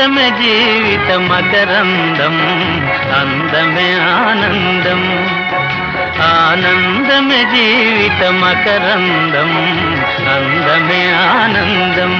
ఆనందమే జీవిత మకరందం అందమే ఆనందం ఆనందమే జీవిత మకరందం అందమే ఆనందం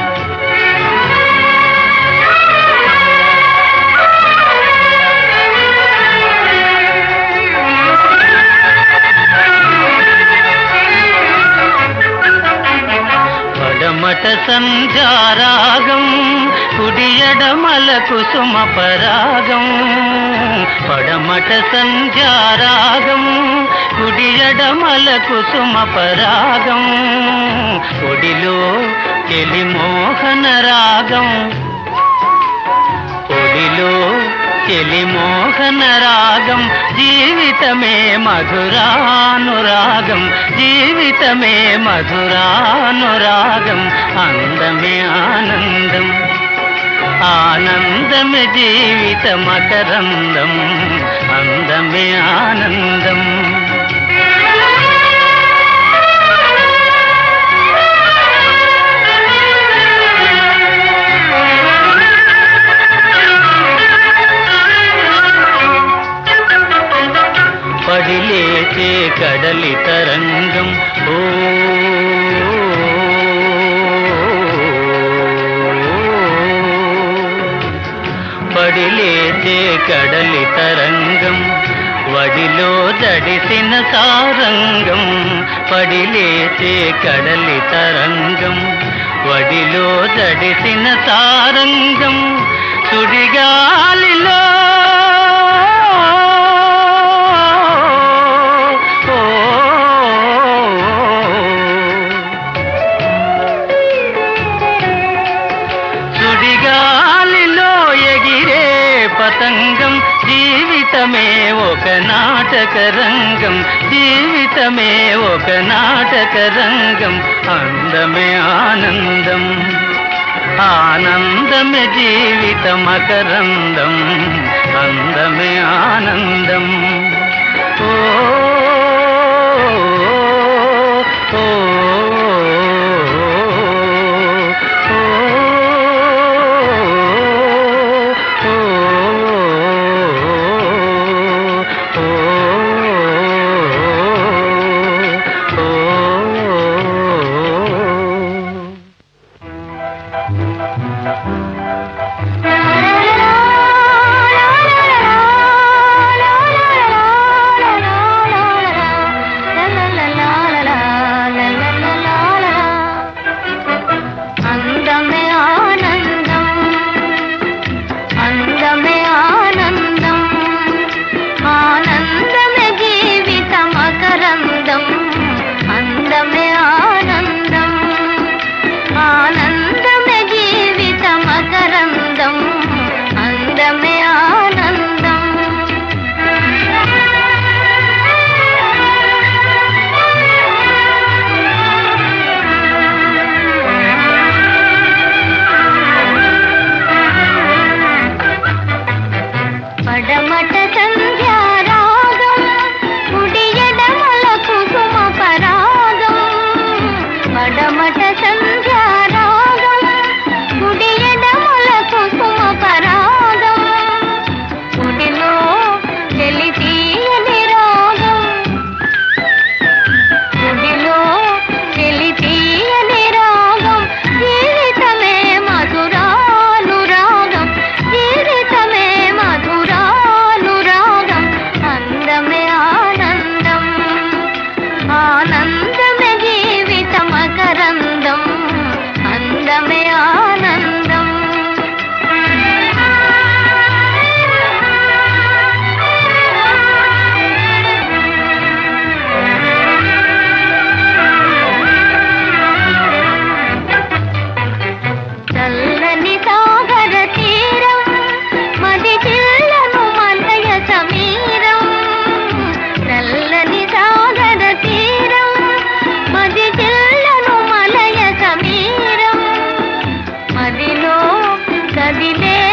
పడమట సంధ్యారాగం కుడియడమల కుసుమ పరాగం పడమట సంధ్యారాగం కుడియడమల కుసుమ పరాగం ఒడిలో కెలి మోహన రాగం ఒడిలో చెలి మోహన రాగం జీవితమే మధురానురాగం జీవితమే మధురానురాగం అందమే ఆనందం ఆనందమే జీవిత మకరందం అందమే ఆనందం పడిలేచే కడలి తరంగం ఓ పడిలేచే కడలి తరంగం వడిలో జడిసిన సారంగం పడిలేచే కడలి తరంగం వడిలో జడిసిన సారంగం సుడిగాలిలో సుడిగాలిలో ఎగిరే పతంగం జీవితమే ఒక నాటక రంగం జీవితమే ఒక నాటక రంగం అందమే ఆనందం ఆనందమే జీవిత మకరందం అందమే ఆనందం ఓ ఓ, అందమే ఆనందం అందమే ఆనందం ఆనందమే జీవిత మకరందం అందమే ఆనందం ఆనందమే జీవిత మకరందం అందమే ఆనందం పడమట సంధ్యారాగం కుడియడమల కుసుమ పరాగం పడమట సంధ్యారాగం కుడియడమల కుసుమ పరాగం కుడిలో చెలి తీయని రాగం గుడిలో చెలి తీయని రాగం జీవితమే మధురానురాగం జీవితమే మధురానురాగం అందమే ఆనందం ఆనందమే జీవిత మకరందం అందమే ఆనందం చల్లని సాగర తీరం మది చిల్లను మలయ సమీరం చల్లని సాగర తీరం మది చిల్లను మలయ సమీరం మదిలో కదిలే